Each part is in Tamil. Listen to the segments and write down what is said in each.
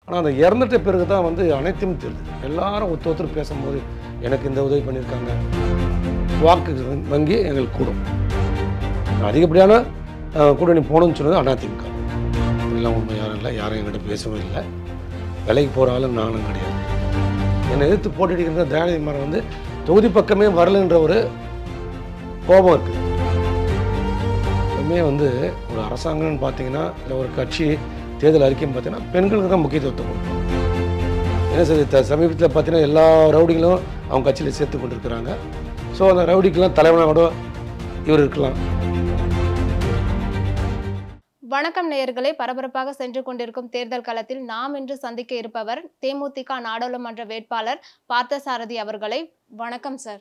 ஆனால் அந்த இறந்துட்ட பிறகு தான் வந்து அனைத்தும் தெரியுது எல்லாரும் ஒருத்தர் ஒருத்தர் பேசும்போது எனக்கு இந்த உதவி பண்ணியிருக்காங்க வாக்கு வங்கி எங்களுக்கு கூடும் அதிகப்படியான அஹ், கூட்டணி போகணும்னு சொன்னது அதிமுக இதெல்லாம் உண்மை யாரும் இல்லை யாரும் என்கிட்ட பேசவும் இல்லை விலைக்கு போகிற ஆளும் நானும் கிடையாது என்னை எதிர்த்து போட்டியிடுகின்ற திராவிட மரம் வந்து தொகுதி பக்கமே வரலைன்ற ஒரு கோபம் இருக்குது எப்பவுமே வந்து ஒரு அரசாங்கம்னு பார்த்தீங்கன்னா இல்லை ஒரு கட்சி தேர்தல் அறிக்கைன்னு பார்த்தீங்கன்னா பெண்களுக்கு தான் முக்கியத்துவத்தை கொடுக்கும் என்ன சார் சமீபத்தில் பார்த்தீங்கன்னா எல்லா ரவுடிகளும் அவங்க கட்சியில் சேர்த்து கொண்டிருக்கிறாங்க ஸோ அந்த ரவுடிக்கெல்லாம் தலைவனாக கூட இவர் இருக்கலாம் வணக்கம் நேயர்களே பரபரப்பாக சென்று கொண்டிருக்கும் தேர்தல் களத்தில் நாம் இன்று சந்திக்க இருப்பவர் தேமுதிக நாடாளுமன்ற வேட்பாளர் பார்த்தசாரதி அவர்களை வணக்கம் சார்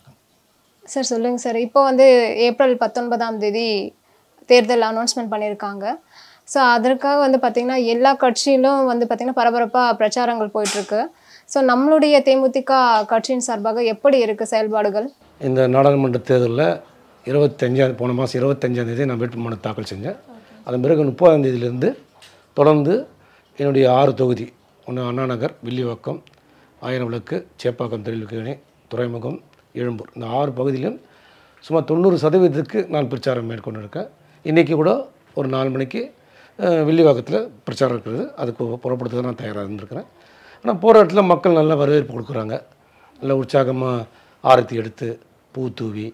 சார் சொல்லுங்க சார் இப்போ வந்து ஏப்ரல் பத்தொன்பதாம் தேதி தேர்தல் அனௌன்ஸ்மெண்ட் பண்ணியிருக்காங்க ஸோ அதற்காக வந்து பார்த்திங்கன்னா எல்லா கட்சியிலும் வந்து பார்த்திங்கன்னா பரபரப்பாக பிரச்சாரங்கள் போயிட்டுருக்கு ஸோ நம்மளுடைய தேமுதிக கட்சியின் சார்பாக எப்படி இருக்குது செயல்பாடுகள் இந்த நாடாளுமன்ற தேர்தலில் இருபத்தஞ்சாம் போன மாதம் இருபத்தஞ்சாம் தேதி நான் வேட்புமனு தாக்கல் செஞ்சேன் அதன் பிறகு முப்பதாம் தேதியிலிருந்து தொடர்ந்து என்னுடைய ஆறு தொகுதி ஒன்று அண்ணா நகர் வில்லிவாக்கம் ஆயிரம் விளக்கு சேப்பாக்கம் தொழில்விக்கணி துறைமுகம் எழும்பூர் இந்த ஆறு பகுதியிலும் சுமார் தொண்ணூறு சதவீதத்துக்கு நான் பிரச்சாரம் மேற்கொண்டிருக்கேன் இன்றைக்கி கூட ஒரு நாலு மணிக்கு அஹ், வில்லிவாக்கத்தில் பிரச்சாரம் இருக்கிறது அதுக்கு புறப்படுறதுக்கு நான் தயாராக இருந்திருக்கிறேன் ஆனால் போகிற இடத்துல மக்கள் நல்ல வரவேற்பு கொடுக்குறாங்க நல்ல உற்சாகமாக ஆரத்தி எடுத்து பூ தூவி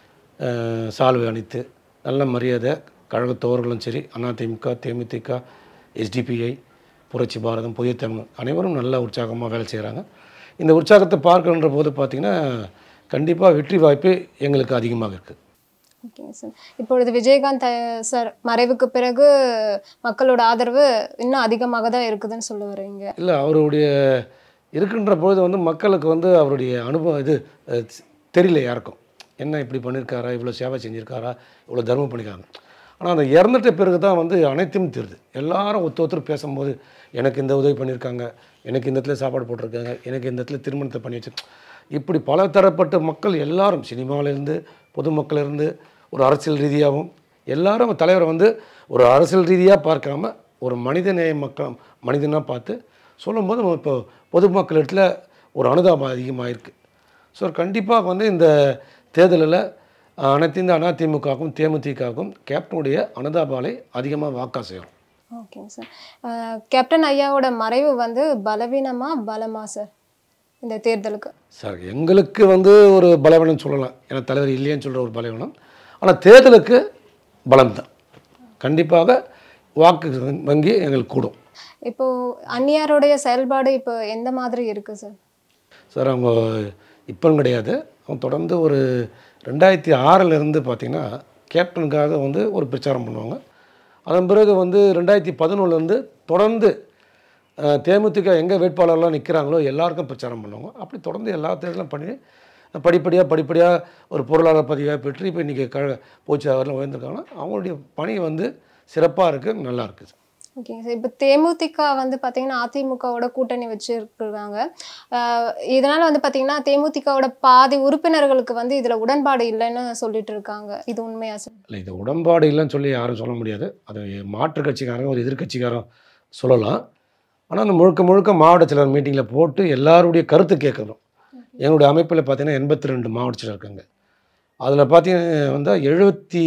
அஹ், சால்வை அணித்து நல்ல மரியாதை கழகத்தோர்களும் சரி அதிமுக தேமுதிக எஸ்டிபிஐ புரட்சி பாரதம் புதிய தமிழ் அனைவரும் நல்ல உற்சாகமாக வேலை செய்கிறாங்க இந்த உற்சாகத்தை பார்க்கின்ற போது பார்த்திங்கன்னா கண்டிப்பாக வெற்றி வாய்ப்பு எங்களுக்கு அதிகமாக இருக்குது ஓகேங்க சார் இப்பொழுது விஜயகாந்த் அஹ், சார் மறைவுக்கு பிறகு மக்களோட ஆதரவு இன்னும் அதிகமாக தான் இருக்குதுன்னு சொல்ல வரீங்க இல்லை அவருடைய இருக்கின்ற பொழுது வந்து மக்களுக்கு வந்து அவருடைய அனுபவம் இது அஹ், தெரியல யாருக்கும் என்ன இப்படி பண்ணியிருக்காரா இவ்வளோ சேவை செஞ்சுருக்காரா இவ்வளோ தர்மம் பண்ணியிருக்காங்க ஆனால் அந்த இறந்துட்ட பிறகு தான் வந்து அனைத்தும் தெரியுது எல்லாரும் ஒருத்தர் ஒருத்தர் பேசும்போது எனக்கு இந்த உதவி பண்ணியிருக்காங்க எனக்கு இந்த இடத்துல சாப்பாடு போட்டிருக்காங்க எனக்கு இந்த இடத்துல திருமணத்தை பண்ணி வச்சு இப்படி பல தரப்பட்ட மக்கள் எல்லாரும் சினிமாவிலேருந்து பொதுமக்களிருந்து ஒரு அரசியல் ரீதியாகவும் எல்லாரும் தலைவரை வந்து ஒரு அரசியல் ரீதியாக பார்க்காம ஒரு மனிதநேய மக்கள் மனிதனாக பார்த்து சொல்லும்போது நம்ம இப்போ பொதுமக்கள் இடத்துல ஒரு அனுதாபம் அதிகமாக இருக்குது ஸோ கண்டிப்பாக வந்து இந்த தேர்தலில் அனைத்து இந்த அதிமுகவுக்கும் தேமுதிகவுக்கும் கேப்டனுடைய அனுதாபாலை அதிகமாக வாக்கா செய்யும் ஓகேங்க சார் அஹ், கேப்டன் ஐயாவோட மறைவு வந்து பலவீனமா பலமா சார் இந்த தேர்தலுக்கு சார் எங்களுக்கு வந்து ஒரு பலவீனம் சொல்லலாம் ஏன்னா தலைவர் இல்லையேன்னு சொல்கிற ஒரு பலவீனம் ஆனால் தேர்தலுக்கு பலம் தான் கண்டிப்பாக வாக்கு வங்கி எங்களுக்கு கூடும் இப்போ அந்நியாருடைய செயல்பாடு இப்போ எந்த மாதிரி இருக்கு சார் சார் அவங்க இப்போ கிடையாது அவங்க தொடர்ந்து ஒரு ரெண்டாயிரத்தி ஆறிலிருந்து பார்த்தீங்கன்னா கேப்டனுக்காக வந்து ஒரு பிரச்சாரம் பண்ணுவாங்க அதன் பிறகு வந்து ரெண்டாயிரத்தி பதினொன்றுலேருந்து தொடர்ந்து அஹ், தேமுதிக எங்கே வேட்பாளர்லாம் நிற்கிறாங்களோ எல்லாருக்கும் பிரச்சாரம் பண்ணுவாங்க அப்படி தொடர்ந்து எல்லா தேர்தலும் பண்ணி படிப்படியாக படிப்படியாக ஒரு பொருளாதார பதிவாக பெற்று இப்போ இன்றைக்கி க போச்சாவரில் உயர்ந்திருக்காங்கன்னா அவங்களுடைய பணி வந்து சிறப்பாக இருக்குது நல்லா இருக்குது ஓகேங்க சார் இப்போ தேமுதிக வந்து பார்த்தீங்கன்னா அதிமுகவோட கூட்டணி வச்சிருக்காங்க அஹ், இதனால வந்து பார்த்தீங்கன்னா தேமுதிகவோட பாதி உறுப்பினர்களுக்கு வந்து இதில் உடன்பாடு இல்லைன்னு சொல்லிட்டு இருக்காங்க இது உண்மையா சார் இல்லை இது உடன்பாடு இல்லைன்னு சொல்லி யாரும் சொல்ல முடியாது அது மாற்று கட்சிக்காரங்க ஒரு எதிர்க்கட்சிக்காரன் சொல்லலாம் ஆனால் அந்த முழுக்க முழுக்க மாவட்ட செயலர் மீட்டிங்கில் போட்டு எல்லாருடைய கருத்து கேட்கணும் எங்களுடைய அமைப்பில் பார்த்தீங்கன்னா எண்பத்தி ரெண்டு மாவட்ட செயலர் இருக்காங்க அதில் பார்த்தீங்கன்னா வந்து எழுபத்தி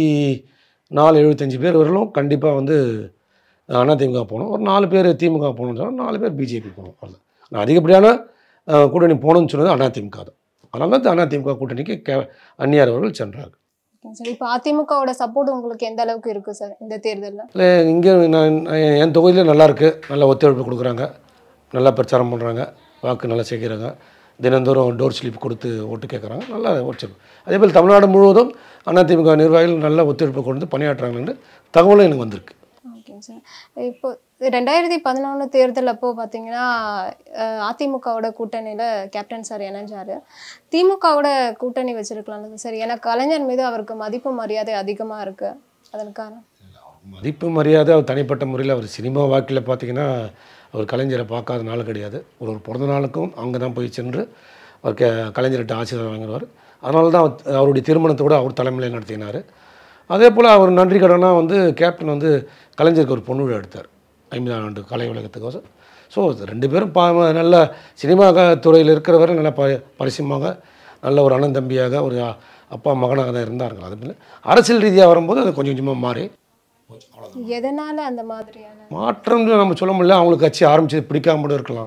நாலு எழுபத்தஞ்சு பேர் வரலும் கண்டிப்பாக வந்து அதிமுக போகணும் ஒரு நாலு பேர் திமுக போகணும்னு சொன்னால் நாலு பேர் பிஜேபி போகணும் அவ்வளோ ஆனால் அதிகப்படியான அஹ், கூட்டணி போகணும்னு சொன்னது அதிமுக தான் அதனால தான் அதிமுக கூட்டணிக்கு கே அந்நியார் அவர்கள் சென்றார்கள் ஓகேங்க சார் இப்போ அதிமுகவோட சப்போர்ட் உங்களுக்கு எந்த அளவுக்கு இருக்கு சார் இந்த தேர்தலில் இல்லை இங்கே நான் நான் என் தொகுதியில் நல்லா இருக்குது நல்ல ஒத்துழைப்பு கொடுக்குறாங்க நல்லா பிரச்சாரம் பண்ணுறாங்க வாக்கு நல்லா சேர்க்குறாங்க தினந்தோறும் டோர் ஸ்லிப் கொடுத்து ஓட்டு கேட்குறாங்க நல்லா ஒத்துழைப்பு அதே போல் தமிழ்நாடு முழுவதும் அதிமுக நிர்வாகிகள் நல்ல ஒத்துழைப்பு கொடுத்து பணியாற்றுறாங்கன்னு தகவலும் எனக்கு வந்திருக்கு ஓகேங்க சார் இப்போ ரெண்டாயிரத்தி பதினொன்று தேர்தல் அப்போ பார்த்தீங்கன்னா அஹ், அதிமுகவோட கூட்டணியில் கேப்டன் சார் இணைஞ்சாரு திமுகவோட கூட்டணி வச்சிருக்கலாம்ல சார் ஏன்னா கலைஞர் மீது அவருக்கு மதிப்பு மரியாதை அதிகமாக இருக்கு அதன் காரணம் மதிப்பு மரியாதை அவர் தனிப்பட்ட முறையில் அவர் சினிமா வாக்கில் பார்த்தீங்கன்னா அவர் கலைஞரை பார்க்காத நாள் கிடையாது ஒரு ஒரு பிறந்த நாளுக்கும் அங்கே தான் போய் சென்று அவர் க கலைஞர்கிட்ட ஆசீர்வாதம் வாங்கிடுவார் அதனால தான் அவர் அவருடைய திருமணத்தை கூட அவர் தலைமையில் நடத்தினார் அதே போல் அவர் நன்றி கடனாக வந்து கேப்டன் வந்து கலைஞருக்கு ஒரு பொண்ணு விழா எடுத்தார் ஐம்பதாம் ஆண்டு கலை உலகத்துக்கோசம் ஸோ ரெண்டு பேரும் பா நல்ல சினிமா க- துறையில் இருக்கிறவரை நல்ல ப பரிசயமாக நல்ல ஒரு அண்ணன் தம்பியாக ஒரு அ- அப்பா மகனாக தான் இருந்தாங்க அது பின்ன அரசியல் ரீதியாக வரும்போது அது கொஞ்சம் கொஞ்சமாக மாறி எதனால அந்த மாதிரியான மாற்றம்னு நம்ம சொல்ல முடியல அவங்களுக்கு கட்சி ஆரம்பிச்சது பிடிக்காம கூட இருக்கலாம்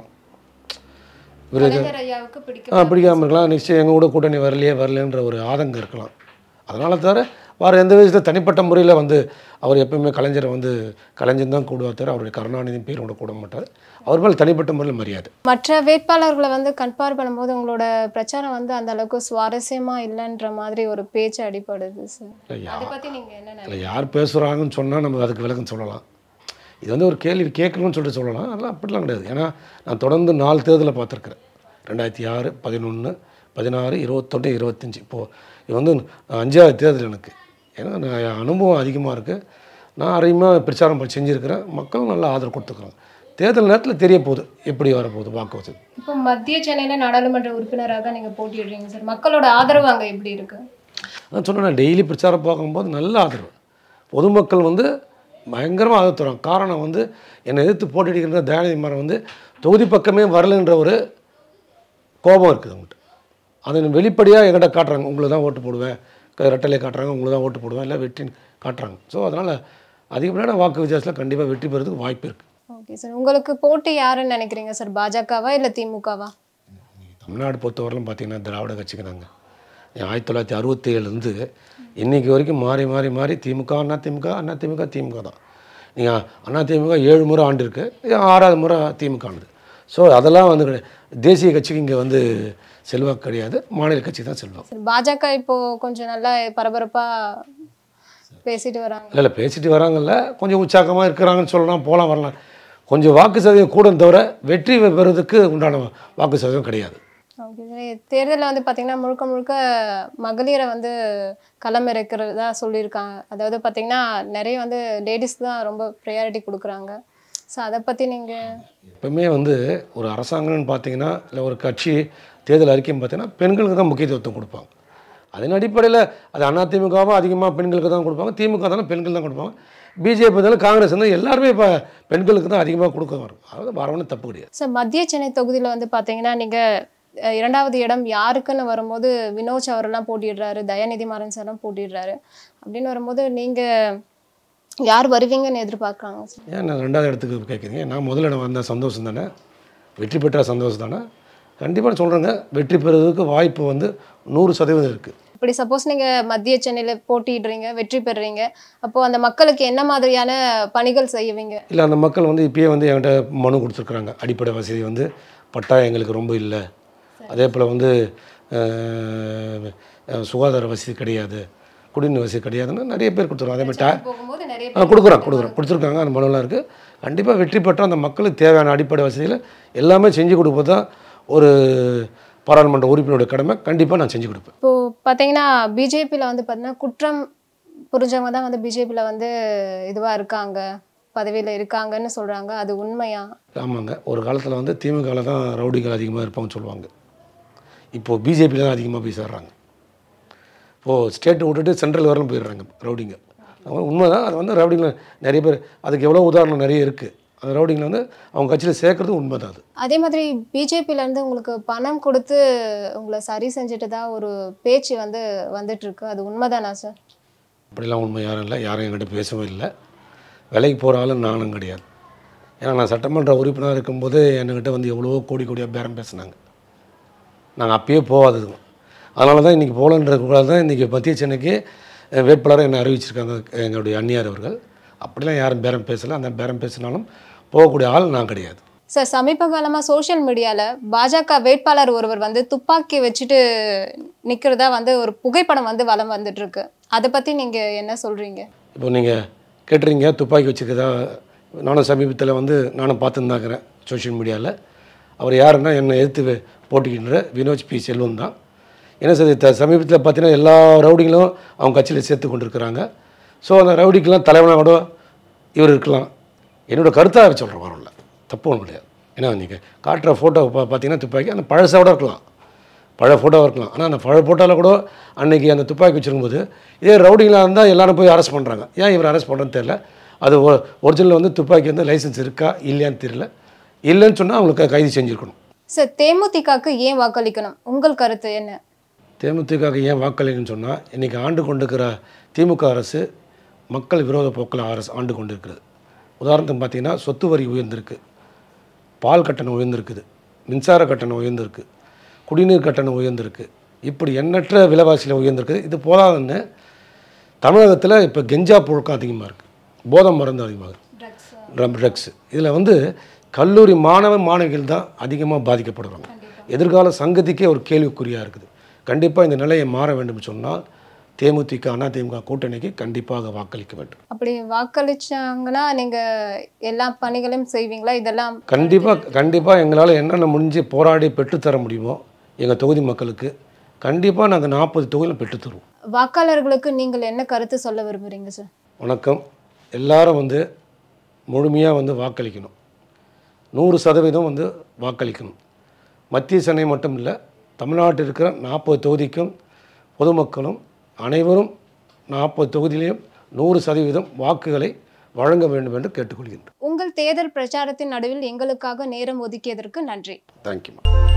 கலைஞர் ஐயாவுக்கு பிடிக்கும் ஆ பிடிக்காம இருக்கலாம் நிச்சயம் எங்கள் கூட கூட்டணி வரலையே வரலன்ற ஒரு ஆதங்கம் இருக்கலாம் அதனால தவிர வேறு எந்த விதத்தில் தனிப்பட்ட முறையில் வந்து அவர் எப்பவுமே கலைஞரை வந்து கலைஞர் தான் கூடுவார் தவிர அவருடைய கருணாநிதி பேர் கூட கூட மாட்டார் அவர் மேலே தனிப்பட்ட முறையில் மரியாதை மற்ற வேட்பாளர்களை வந்து கம்பேர் பண்ணும்போது உங்களோட பிரச்சாரம் வந்து அந்த அளவுக்கு சுவாரஸ்யமா இல்லைன்ற மாதிரி ஒரு பேச்சு அடிப்படுது சார் இல்லை யா அதை பத்தி நீங்க என்ன இல்லை யார் பேசுகிறாங்கன்னு சொன்னால் நம்ம அதுக்கு விளக்கம் சொல்லலாம் இது வந்து ஒரு கேள்வி கேட்கணும்னு சொல்லிட்டு சொல்லலாம் அதெல்லாம் அப்படிலாம் கிடையாது ஏன்னா நான் தொடர்ந்து நாலு தேர்தலை பார்த்துருக்குறேன் ரெண்டாயிரத்தி ஆறு பதினொன்று பதினாறு இருபத்தொன்று இருபத்தஞ்சி இப்போது இது வந்து அஞ்சாவது தேர்தல் எனக்கு ஏன்னா நான் அனுபவம் அதிகமாக இருக்குது நான் அதிகமாக பிரச்சாரம் பண்ணி செஞ்சுருக்கிறேன் மக்களும் நல்லா ஆதரவு கொடுத்துக்குறாங்க தேர்தல் நேரத்தில் தெரிய போகுது எப்படி வரப்போகுது வாக்கு வசதி இப்போ மத்திய சென்னையில நாடாளுமன்ற உறுப்பினராக நீங்க போட்டியிடுறீங்க சார் மக்களோட ஆதரவு அங்க எப்படி இருக்கு நான் சொன்னேன் டெய்லி பிரச்சாரம் பார்க்கும்போது நல்ல ஆதரவு பொதுமக்கள் வந்து பயங்கரமாக ஆதரவு தருவாங்க காரணம் வந்து என்னை எதிர்த்து போட்டியிடுகின்ற தயாநிதி மாறன் வந்து தொகுதி பக்கமே வரலைன்ற ஒரு கோபம் இருக்குது அவங்ககிட்ட அதை வெளிப்படையாக என்கிட்ட காட்டுறாங்க உங்களுக்கு தான் ஓட்டு போடுவேன் க- ரெட்டலை காட்டுறாங்க உங்களுக்கு தான் ஓட்டு போடுவேன் இல்லை வெற்றின்னு காட்டுறாங்க ஸோ அதனால் அதிகப்படியான வாக்கு வித்தியாசத்தில் கண்டிப்பாக வெற்றி பெறதுக்கு வாய்ப்பு இருக்குது ஓகே சார் உங்களுக்கு போட்டி யாருன்னு நினைக்கிறீங்க சார் பாஜகவா இல்ல திமுகவா தமிழ்நாடு பொறுத்தவரையிலும் பார்த்தீங்கன்னா திராவிட கட்சிக்கு தாங்க ஆயிரத்தி தொள்ளாயிரத்தி அறுபத்தி ஏழுலேருந்து இன்னைக்கு வரைக்கும் மாறி மாறி மாறி திமுக அண்ணா திமுக அண்ணா திமுக திமுக தான் நீங்கள் அண்ணா திமுக ஏழு முறை ஆண்டு இருக்கு இது ஆறாவது முறை திமுக ஆனது ஸோ அதெல்லாம் வந்து கிடையாது. தேசிய கட்சிக்கு இங்கே வந்து செல்வாக்கு கிடையாது மாநில கட்சி தான் செல்வாக்கு சார் பாஜக இப்போ கொஞ்சம் நல்லா பரபரப்பா பேசிட்டு வராங்க இல்லை இல்லை பேசிட்டு வராங்கல்ல கொஞ்சம் உற்சாகமாக இருக்கிறாங்கன்னு சொல்லலாம் போகலாம் வரலாம் கொஞ்சம் வாக்கு சதவீதம் கூட தவிர வெற்றி பெறுவதற்கு உண்டான வாக்கு சதவீதம் கிடையாது ஓகே சார் தேர்தலில் வந்து பார்த்தீங்கன்னா முழுக்க முழுக்க மகளிரை வந்து களம் இறக்கிறதா சொல்லியிருக்காங்க அதாவது பார்த்தீங்கன்னா நிறைய வந்து லேடிஸ் தான் ரொம்ப ப்ரையாரிட்டி கொடுக்குறாங்க ஸோ அதை பற்றி நீங்கள் எப்பவுமே வந்து ஒரு அரசாங்கம்னு பார்த்தீங்கன்னா இல்லை ஒரு கட்சி தேர்தல் அறிக்கைன்னு பார்த்தீங்கன்னா பெண்களுக்கு தான் முக்கியத்துவம் கொடுப்பாங்க அதன் அடிப்படையில் அது அதிமுகவும் அதிகமாக பெண்களுக்கு தான் கொடுப்பாங்க திமுக தானே பெண்கள் தான் கொடுப்பாங்க பிஜேபி இருந்தாலும் காங்கிரஸ் இருந்தாலும் எல்லாருமே இப்போ பெண்களுக்கு தான் அதிகமாக கொடுக்க வரும் அதாவது வரவனு தப்பு கிடையாது சார் மத்திய சென்னை தொகுதியில் வந்து பார்த்தீங்கன்னா நீங்கள் இரண்டாவது இடம் யாருக்குன்னு வரும்போது வினோஜ் அவரெல்லாம் போட்டிடுறாரு தயாநிதி மாறன் சார்லாம் போட்டிடுறாரு அப்படின்னு வரும்போது நீங்கள் யார் வருவீங்கன்னு எதிர்பார்க்குறாங்க சார் ஏன் நான் ரெண்டாவது இடத்துக்கு கேட்குறீங்க நான் முதலிடம் வந்த சந்தோஷம் தானே வெற்றி பெற்ற சந்தோஷம் தானே கண்டிப்பாக சொல்கிறேங்க வெற்றி பெறுவதற்கு வாய்ப்பு வந்து நூறு சதவீதம் இருக்குது இப்படி சப்போஸ் நீங்கள் மத்திய சென்னையில் போட்டிடுறீங்க வெற்றி பெறுறீங்க அப்போது அந்த மக்களுக்கு என்ன மாதிரியான பணிகள் செய்வீங்க இல்லை அந்த மக்கள் வந்து இப்பயே வந்து என்கிட்ட மனு கொடுத்துருக்குறாங்க அடிப்படை வசதி வந்து பட்டா எங்களுக்கு ரொம்ப இல்லை அதே போல் வந்து அஹ், அஹ், சுகாதார வசதி கிடையாது குடிநீர் வசதி கிடையாதுன்னு நிறைய பேர் கொடுத்துருவாங்க அதே மாதிரி டே போகும்போது நிறைய ஆ கொடுக்குறோம் கொடுக்குறோம் கொடுத்துருக்காங்க அந்த மனுலாம் இருக்குது கண்டிப்பாக வெற்றி பெற்ற அந்த மக்களுக்கு தேவையான அடிப்படை வசதிகள் எல்லாமே செஞ்சு கொடுப்பது தான் ஒரு பாராளுமன்ற உறுப்பினருடைய கடமை கண்டிப்பாக நான் செஞ்சு கொடுப்பேன் இப்போ பார்த்தீங்கன்னா பிஜேபியில் வந்து பார்த்தீங்கன்னா குற்றம் புரிஞ்சவங்க தான் வந்து பிஜேபியில் வந்து இதுவாக இருக்காங்க பதவியில் இருக்காங்கன்னு சொல்கிறாங்க அது உண்மையா ஆமாங்க ஒரு காலத்தில் வந்து திமுகவில் தான் ரவுடிகள் அதிகமாக இருப்பாங்கன்னு சொல்லுவாங்க இப்போது பிஜேபியில் தான் அதிகமாக போய் சேர்றாங்க இப்போது ஸ்டேட்டை விட்டுட்டு சென்ட்ரல் வரலும் போயிடுறாங்க ரவுடிங்க அவங்க உண்மைதான் அது வந்து ரவுடிங்க நிறைய பேர் அதுக்கு எவ்வளோ உதாரணம் நிறைய இருக்குது அந்த ரவுடிங்களை வந்து அவங்க கட்சியில் சேர்க்கறது உண்மை தான் அது அதே மாதிரி பிஜேபியில இருந்து உங்களுக்கு பணம் கொடுத்து உங்களை சரி செஞ்சுட்டு தான் ஒரு பேச்சு வந்து வந்துட்டு இருக்கு அது உண்மைதானா சார் அப்படிலாம் உண்மை யாரும் இல்லை யாரும் என்கிட்ட பேசவும் இல்லை விலைக்கு போகிற ஆளும் நானும் கிடையாது ஏன்னா நான் சட்டமன்ற உறுப்பினராக இருக்கும்போது என்கிட்ட வந்து எவ்வளவோ கோடி கோடியாக பேரம் பேசினாங்க நாங்கள் அப்பயே போகாததுங்க அதனால தான் இன்றைக்கி போகலன்றதுக்குள்ள தான் இன்றைக்கி மத்திய சென்னைக்கு அஹ், வேட்பாளரை என்னை அறிவிச்சிருக்காங்க எங்களுடைய அந்நியார் அவர்கள் அப்படிலாம் யாரும் பேரம் பேசலை அந்த பேரம் பேசினாலும் போகக்கூடிய ஆள் நான் கிடையாது சார் சமீப காலமாக சோஷியல் மீடியாவில் பாஜக வேட்பாளர் ஒருவர் வந்து துப்பாக்கி வச்சுட்டு நிற்கிறதா வந்து ஒரு புகைப்படம் வந்து வலம் வந்துட்டு இருக்கு அதை பற்றி நீங்கள் என்ன சொல்கிறீங்க இப்போ நீங்கள் கேட்டுறீங்க துப்பாக்கி வச்சுருக்கதா நானும் சமீபத்தில் வந்து நானும் பார்த்துருந்தாக்கிறேன் சோஷியல் மீடியாவில் அவர் யாருன்னா என்னை எதிர்த்து வே- போட்டிக்கின்ற வினோஜ் பி செல்வம் தான் என்ன சார் த சமீபத்தில் பார்த்தீங்கன்னா எல்லா ரவுடிங்களும் அவங்க கட்சியில் சேர்த்து கொண்டிருக்கிறாங்க ஸோ அந்த ரவுடிக்கெல்லாம் தலைவனாக கூட இவர் இருக்கலாம் என்னோட கருத்தாக சொல்கிறேன் வரல தப்பு ஒன்றும் கிடையாது ஏன்னா நீங்கள் காட்டுற ஃபோட்டோ பா பார்த்தீங்கன்னா துப்பாக்கி அந்த பழசோட இருக்கலாம் பழைய ஃபோட்டோவாக இருக்கலாம் ஆனால் அந்த பழைய ஃபோட்டோவில் கூட அன்னைக்கு அந்த துப்பாக்கி வச்சிருக்கும்போது இதே ரவுடிங்களாக இருந்தால் எல்லாரும் போய் அரெஸ்ட் பண்ணுறாங்க ஏன் இவர் அரெஸ்ட் பண்ணுறதுன்னு தெரியல அது ஒரிஜினல் வந்து துப்பாக்கி வந்து லைசன்ஸ் இருக்கா இல்லையான்னு தெரியல இல்லைன்னு சொன்னால் அவங்களுக்கு கைது செஞ்சுருக்கணும் சார் தேமுதிகக்கு ஏன் வாக்களிக்கணும் உங்கள் கருத்து என்ன தேமுதிகவுக்கு ஏன் வாக்களிக்கணும்னு சொன்னால் இன்றைக்கி ஆண்டு கொண்டிருக்கிற திமுக அரசு மக்கள் விரோத போக்கில் அரசு ஆண்டு கொண்டிருக்கிறது உதாரணத்துக்கு பார்த்தீங்கன்னா சொத்து வரி உயர்ந்திருக்கு பால் கட்டணம் உயர்ந்திருக்குது மின்சார கட்டணம் உயர்ந்திருக்கு குடிநீர் கட்டணம் உயர்ந்திருக்கு இப்படி எண்ணற்ற விலைவாசியில் உயர்ந்திருக்குது இது போதாதுன்னு தமிழகத்தில் இப்போ கெஞ்சா புழக்கம் அதிகமாக இருக்குது போதை மருந்து அதிகமாக இருக்குது ட்ரக்ஸ் இதில் வந்து கல்லூரி மாணவ மாணவிகள் தான் அதிகமாக பாதிக்கப்படுறாங்க எதிர்கால சங்கதிக்கே ஒரு கேள்விக்குறியாக இருக்குது கண்டிப்பாக இந்த நிலையை மாற வேண்டும் சொன்னால் தேமுதிக அதிமுக கூட்டணிக்கு கண்டிப்பாக வாக்களிக்க வேண்டும் அப்படி வாக்களிச்சாங்கன்னா நீங்க எல்லா பணிகளையும் செய்வீங்களா இதெல்லாம் கண்டிப்பாக கண்டிப்பாக எங்களால் என்னென்ன முடிஞ்சு போராடி பெற்றுத்தர முடியுமோ எங்கள் தொகுதி மக்களுக்கு கண்டிப்பாக நாங்கள் நாற்பது தொகுதியில் பெற்றுத்தருவோம் வாக்காளர்களுக்கு நீங்கள் என்ன கருத்து சொல்ல விரும்புறீங்க சார் வணக்கம் எல்லாரும் வந்து முழுமையாக வந்து வாக்களிக்கணும் நூறு சதவீதம் வந்து வாக்களிக்கணும் மத்திய சென்னை மட்டும் இல்லை தமிழ்நாட்டில் இருக்கிற நாற்பது தொகுதிக்கும் பொதுமக்களும் அனைவரும் நாற்பது தொகுதியிலையும் நூறு சதவீதம் வாக்குகளை வழங்க வேண்டும் என்று கேட்டுக்கொள்கின்றேன் உங்கள் தேர்தல் பிரச்சாரத்தின் நடுவில் எங்களுக்காக நேரம் ஒதுக்கியதற்கு நன்றி தேங்க்யூ